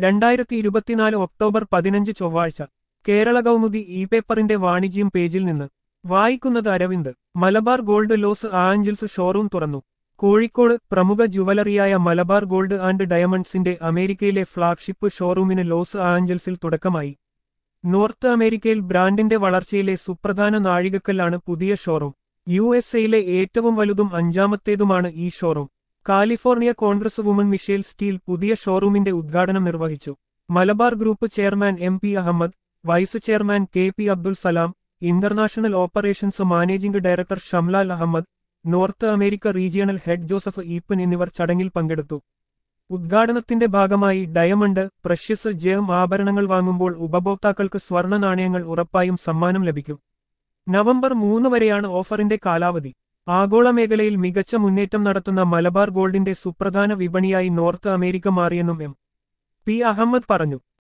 രണ്ടായിരത്തി ഇരുപത്തിനാല് ഒക്ടോബർ പതിനഞ്ച് ചൊവ്വാഴ്ച കേരള കൗമുദി ഇ പേപ്പറിന്റെ വാണിജ്യം പേജിൽ നിന്ന് വായിക്കുന്നത് Aravind Malabar gold Los Angeles showroom തുറന്നു കോഴിക്കോട് പ്രമുഖ ജുവലറിയായ മലബാർ ഗോൾഡ് ആൻഡ് ഡയമണ്ട്സിന്റെ അമേരിക്കയിലെ ഫ്ളാഗ്ഷിപ്പ് ഷോറൂമിന് ലോസ് ആഞ്ചൽസിൽ തുടക്കമായി നോർത്ത് അമേരിക്കയിൽ ബ്രാൻഡിന്റെ വളർച്ചയിലെ സുപ്രധാന നാഴികക്കല്ലാണ് പുതിയ ഷോറൂം യു എസ് എയിലെ ഏറ്റവും വലുതും അഞ്ചാമത്തേതുമാണ് ഈ showroom California Congress woman Michelle Steel പുതിയ ഷോറൂമിന്റെ ഉദ്ഘാടനം നിർവഹിച്ചു Malabar group chairman M P Ahmed vice chairman K P Abdul Salam international operations managing director Shamlal Ahmed North America regional head Joseph Eappen എന്നിവർ ചടങ്ങിൽ പങ്കെടുത്തു ഉദ്ഘാടനത്തിന്റെ ഭാഗമായി ഡയമണ്ട് പ്രഷ്യസ് ജേം ആഭരണങ്ങൾ വാങ്ങുമ്പോൾ ഉപഭോക്താക്കൾക്ക് സ്വർണ്ണ നാണയങ്ങൾ ഉറപ്പായും സമ്മാനം ലഭിക്കും നവംബർ മൂന്ന് വരെയാണ് ഓഫറിന്റെ കാലാവധി ആഗോള മേഖലയിൽ മികച്ച മുന്നേറ്റം നടത്തുന്ന മലബാർ ഗോൾഡിന്റെ സുപ്രധാന വിപണിയായി നോർത്ത് അമേരിക്ക മാറിയെന്നും എം പി അഹമ്മദ് പറഞ്ഞു